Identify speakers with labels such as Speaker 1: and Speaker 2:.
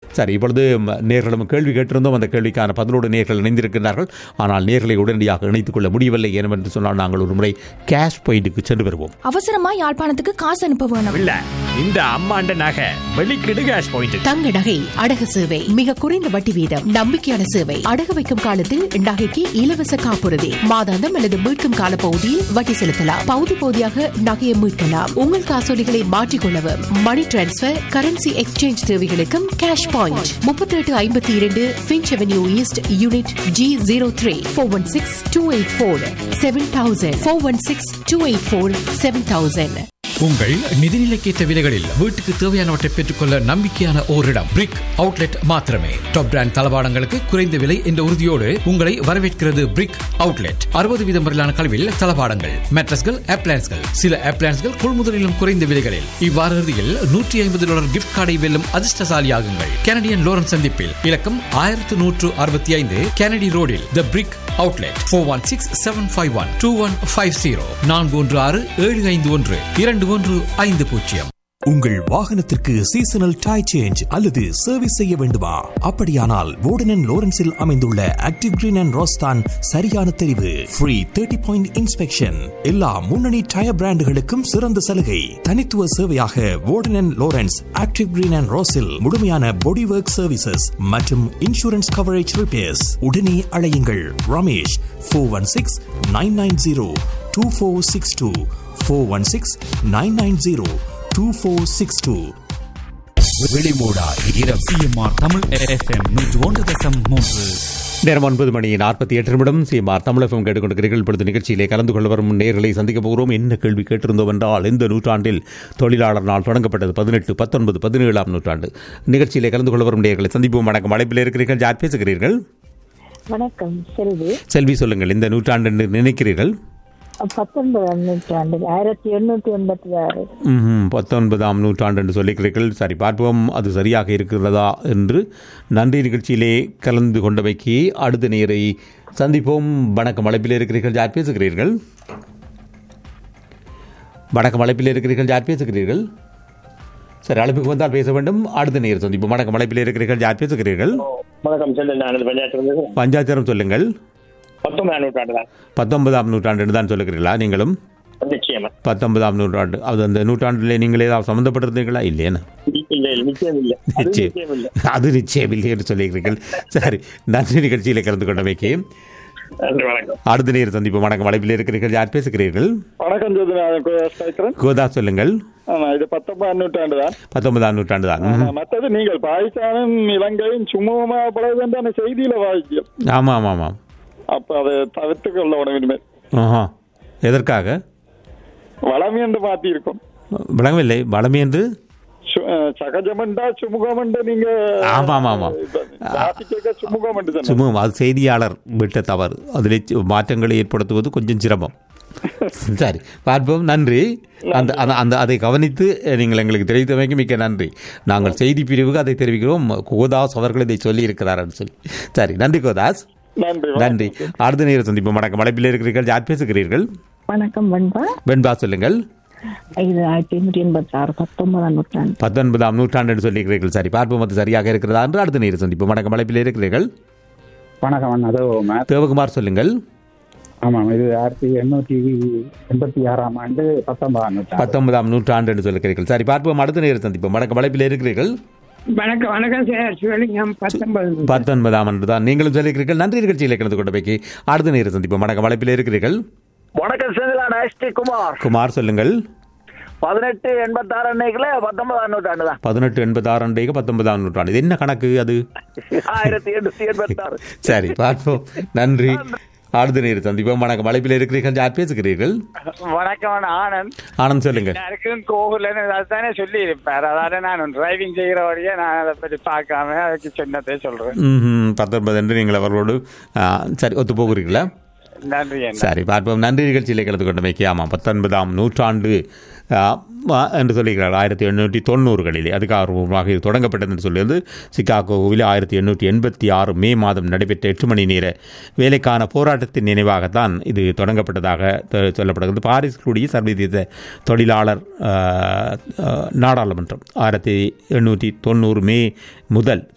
Speaker 1: சரி இப்பொழுது ம, நேர்களும் கேள்வி கேட்டிருந்தோம் அந்த கேள்விக்கான பதினோடு நேர்கள் இணைந்திருக்கிறார்கள் ஆனால் நேர்களை உடனடியாக இணைத்துக் கொள்ள முடியவில்லை ஏனென்று சொன்னால் நாங்கள் ஒரு முறை கேஷ் பாயிண்ட்டுக்கு சென்று வருவோம்
Speaker 2: அவசரமா யாழ்ப்பாணத்துக்கு காசு அனுப்ப வேணும்
Speaker 3: இல்ல இந்த அம்மாண்ட நகை வெளிக்கிடு கேஷ் பாயிண்ட்
Speaker 4: தங்க நகை அடகு சேவை மிக குறைந்த வட்டி வீதம் நம்பிக்கையான சேவை அடகு வைக்கும் காலத்தில் நகைக்கு இலவச காப்புறுதி மாதாந்தம் அல்லது மீட்கும் கால பகுதியில் வட்டி செலுத்தலாம் பகுதி பகுதியாக நகையை மீட்கலாம் உங்கள் காசோலிகளை மாற்றிக்கொள்ளவும் மணி டிரான்ஸ்பர் கரன்சி எக்ஸ்சேஞ்ச் தேவைகளுக்கும் கேஷ் பாயிண்ட் முப்பத்தி எட்டு ஐம்பத்தி இரண்டு Finch avenue east unit G zero three four one six two eight four seven thousand four one six two eight four seven thousand
Speaker 5: உங்கள் நிதிநிலைக்கேற்ற விலைகளில் வீட்டுக்கு தேவையானவற்றை பெற்றுக்கொள்ள நம்பிக்கையான ஓரிடம் பிரிக் அவுட்லெட் மாத்திரமே டாப் பிராண்ட் தளவாடங்களுக்கு குறைந்த விலை என்ற உறுதியோடு உங்களை வரவேற்கிறது பிரிக் அவுட்லெட் அறுபது வீதம் வரையிலான கல்வியில் தளவாடங்கள் மேட்ரஸ்கள் அப்ளான்ஸ்கள் சில அப்ளான்ஸ்கள் கொள்முதலிலும் குறைந்த விலைகளில் இவ்வார இறுதியில் நூற்றி ஐம்பது டாலர் கிஃப்ட் கார்டை வெல்லும் அதிர்ஷ்டசாலியாகுங்கள் கனடியன் லோரன்ஸ் சந்திப்பில் இலக்கம் ஆயிரத்து நூற்று அறுபத்தி ஐந்து கெனடி ரோடில் the Brick Outlet four one six seven five one two one five zero நான்கு ஒன்று ஆறு ஏழு ஐந்து ஒன்று இரண்டு ஒன்று ஐந்து பூஜ்ஜியம்
Speaker 6: உங்கள் வாகனத்திற்கு சீசனல் டை சேஞ்ச் அல்லது சர்வீஸ் செய்ய வேண்டுமா அப்படியானால் வோர்டன் லோரன்ஸில் அமைந்துள்ள ஆக்டிவ் கிரீன் அண்ட் ரோஸ்தான் சரியான தெரிவு ஃப்ரீ தேர்ட்டி பாயிண்ட் இன்ஸ்பெக்ஷன் எல்லா முன்னணி டயர் பிராண்டுகளுக்கும் சிறந்த சலுகை தனித்துவ சேவையாக Warden Lawrence Active Green and ரோஸில் முழுமையான பாடி ஒர்க் சர்வீசஸ் மற்றும் இன்சூரன்ஸ் கவரேஜ் ரிப்பேர்ஸ் உடனே அழையுங்கள் Ramesh four one six nine nine zero two four six two four one six nine nine zero two four six two
Speaker 7: வெளிமூடா இரவு CMR Tamil FM நூற்று ஒன்று தசம் மூன்று
Speaker 1: நேரம் ஒன்பது மணி நாற்பத்தி எட்டு நிமிடம் சிஎம்ஆர் தமிழகம் கேட்டுக்கொண்டிருக்கிறீர்கள் இப்பொழுது நிகழ்ச்சியிலே கலந்து கொள்ள வரும் நேர்களை சந்திக்க போகிறோம் என்ன கேள்வி கேட்டிருந்தோம் என்றால் இந்த நூற்றாண்டில் தொழிலாளர் நாள் தொடங்கப்பட்டது பதினெட்டு பத்தொன்பது பதினேழாம் நூற்றாண்டு நிகழ்ச்சியிலே கலந்து கொள்ள வரும் நேர்களை சந்திப்போம் வணக்கம் அழைப்பில் இருக்கிறீர்கள் யார் பேசுகிறீர்கள்
Speaker 8: வணக்கம் செல்வி
Speaker 1: செல்வி சொல்லுங்கள் இந்த நூற்றாண்டு என்று நினைக்கிறீர்கள்
Speaker 8: பத்தொன்பதாம் நூற்றாண்டு ஆயிரத்தி எண்ணூத்தி எண்பத்தி ஆறு
Speaker 1: ம்ஹும், பத்தொன்பதாம் நூற்றாண்டு என்று சொல்லிக்கிறீர்கள் சரி பார்ப்போம் அது சரியாக இருக்கிறதா என்று நன்றி நிகழ்ச்சியிலே கலந்து கொண்டமைக்கு அடுத்த நேரை சந்திப்போம் வணக்கம் அழைப்பில் இருக்கிறீர்கள் யார் பேசுகிறீர்கள் வணக்கம் அழைப்பில் இருக்கிறீர்கள் யார் பேசுகிறீர்கள் சரி அழைப்புக்கு வந்தால் பேச வேண்டும் அடுத்த நேர் சந்திப்போம் வணக்கம் அழைப்பில் இருக்கிறீர்கள் யார் பேசுகிறீர்கள்
Speaker 9: வணக்கம் செல்ல நான் பஞ்சாயத்து
Speaker 1: பஞ்சாச்சரம் சொல்லுங்கள்
Speaker 9: பத்தொன்பதாம் நூற்றாண்டு தான்
Speaker 1: பத்தொன்பதாம் நூற்றாண்டு தான் சொல்லுகிறீர்களா நீங்களும்
Speaker 9: நிச்சயமா
Speaker 1: பத்தொன்பதாம் நூற்றாண்டு அது அந்த நூற்றாண்டிலே நீங்கள் ஏதாவது சம்மந்தப்பட்டிருந்தீங்களா இல்லையேன்னு
Speaker 9: இல்ல இல்ல நிச்சயம் இல்ல அது
Speaker 1: நிச்சயம்
Speaker 9: நிச்சயம் இல்ல
Speaker 1: அது நிச்சயம் இல்லை என்று சொல்லுகிறீர்கள் சரி நன்றி நிகழ்ச்சியில் கலந்து கொண்டமைக்கு
Speaker 9: நன்றி வணக்கம்
Speaker 1: அடுத்த நேர் சந்திப்பு வணக்கம் அழைப்பில் இருக்கிறீர்கள் யார் பேசுகிறீர்கள்
Speaker 10: வணக்கம் ஜோதிநாதன் பேசுறேன்
Speaker 1: கோதா சொல்லுங்கள்
Speaker 10: ஆமா இது பத்தொன்பதாம் நூற்றாண்டு தான்
Speaker 1: பத்தொன்பதாம் நூற்றாண்டு தான் ம்.
Speaker 10: மற்றது நீங்கள் பாகிஸ்தானும் இலங்கையும் சுமூகமா பழகுதுன்ற செய்தியில வாசிக்கும்
Speaker 1: ஆமாம் ஆமாம் ஆமாம்
Speaker 10: அப்ப அதை தவிர்த்து கொள்ள உடனே இனிமேல்
Speaker 1: ஆஹா எதற்காக
Speaker 10: வளம் என்று மாத்தி இருக்கும்
Speaker 1: விளங்கவில்லை வளமை என்று
Speaker 10: சு- அஹ் சகஜமண்டா சுமூகமண்டா நீங்க
Speaker 1: ஆமாம், ஆமாம், ஆமாம்.
Speaker 10: வாசிக்க சுமூகமண்டு தானே
Speaker 1: சும்மா அது செய்தியாளர் விட்ட தவறு அதில் மாற்றங்களை ஏற்படுத்துவது கொஞ்சம் சிரமம் சரி பார்ப்போம் நன்றி அந்த அந்த- அந்த அதை கவனித்து நீங்கள் எங்களுக்கு தெரிவித்தமைக்கு மிக்க நன்றி நாங்கள் செய்தி பிரிவுக்கு அதை தெரிவிக்கிறோம் கோதாஸ் அவர்கள் இதை சொல்லி இருக்கிறார்கள் சொல்லி சரி நன்றி கோதாஸ்
Speaker 10: நன்றி
Speaker 1: நன்றி அடுத்த நேரம் சந்திப்போம் வணக்கம் அழைப்பில் இருக்கிறீர்கள் யார் பேசுகிறீர்கள்
Speaker 8: வணக்கம் வெண்பா
Speaker 1: வெண்பா சொல்லுங்கள்
Speaker 8: இது ஆயிரத்தி எண்ணூற்றி எண்பத்தி ஆறு பத்தொன்பதாம் நூற்றாண்டு
Speaker 1: பத்தொன்பதாம் நூற்றாண்டு என்று சொல்லியிருக்கிறீர்கள் சரி பார்ப்போம் அது சரியாக இருக்கிறதா என்று அடுத்த நேரம் சந்திப்போம் வணக்கம் அழைப்பில் இருக்கிறீர்கள்
Speaker 11: வணக்கம் அண்ணா அது மேத்
Speaker 1: தேவகுமார் சொல்லுங்கள்
Speaker 11: ஆமாம் இது ஆயிரத்தி எண்ணூற்றி எண்பத்தி ஆறாம் ஆண்டு பத்தொன்பதாம் நூற்றாண்டு
Speaker 1: பத்தொன்பதாம் நூற்றாண்டு என்று சொல்லுகிறீர்கள் சரி பார்ப்போம் அடுத்த நேரம் சந்திப்போம் வணக்கம் அழைப்பில் இருக்கிறீர்கள்
Speaker 12: வணக்கம் வணக்கம் சார் சிவலிங்கம் பத்தொன்பது
Speaker 1: பத்தொன்பதாம் அன்று தான் நீங்களும் சொல்லியிருக்கிறீர்கள் நன்றி நிகழ்ச்சியில் கலந்து கொண்ட வைக்கி அடுத்த நேரம் சந்திப்போம் வணக்கம் அழைப்பில் இருக்கிறீர்கள்
Speaker 13: வணக்கம் செந்திலான எஸ் டி குமார்
Speaker 1: குமார் சொல்லுங்கள்
Speaker 13: பதினெட்டு எண்பத்தி ஆறு அன்னைக்குல பத்தொன்பதாம் நூற்றாண்டு தான்
Speaker 1: பதினெட்டு எண்பத்தாறு அன்றைக்கு பத்தொன்பதாம் நூற்றாண்டு இது என்ன கணக்கு அது
Speaker 13: ஆயிரத்தி எண்ணூத்தி எண்பத்தி ஆறு
Speaker 1: சரி பார்ப்போம் நன்றி அடுத்த நேரம் சந்திப்போம் வணக்கம் அழைப்பில் இருக்கிறீர்கள் யார் பேசுகிறீர்கள்
Speaker 12: வணக்கம் அண்ணா, ஆனந்த்
Speaker 1: ஆனந்த் சொல்லுங்க
Speaker 12: எல்லாருக்கும் கோகுலன்னு அதுதானே சொல்லி இருப்பார் அதாவது நான் டிரைவிங் செய்கிற வழியே நான் அதை பற்றி பார்க்காம அதுக்கு சொன்னதே சொல்றேன்
Speaker 1: ம் பத்தொன்பது என்று நீங்கள் அவர்களோடு ஆ, சரி ஒத்து போகிறீர்களா
Speaker 12: நன்றி அண்ணா
Speaker 1: சரி பார்ப்போம் நன்றி நிகழ்ச்சியில் கலந்து கொண்டமைக்கு ஆமாம் பத்தொன்பதாம் நூற்றாண்டு ஆ, ஆ, என்று சொல்லுகிறார் ஆயிரத்தி எண்ணூற்றி தொண்ணூறுகளிலே அதுக்காக இது தொடங்கப்பட்டது என்று சொல்லியது சிகாகோவில் ஆயிரத்தி எண்ணூற்றி எண்பத்தி ஆறு மே மாதம் நடைபெற்ற எட்டு மணி நேர வேலைக்கான போராட்டத்தின் நினைவாகத்தான் இது தொடங்கப்பட்டதாக த- சொல்லப்படுகிறது பாரிஸ் கூடிய சர்வதேச தொழிலாளர் ஆ, ஆ, நாடாளுமன்றம் ஆயிரத்தி எண்ணூற்றி தொண்ணூறு மே முதல்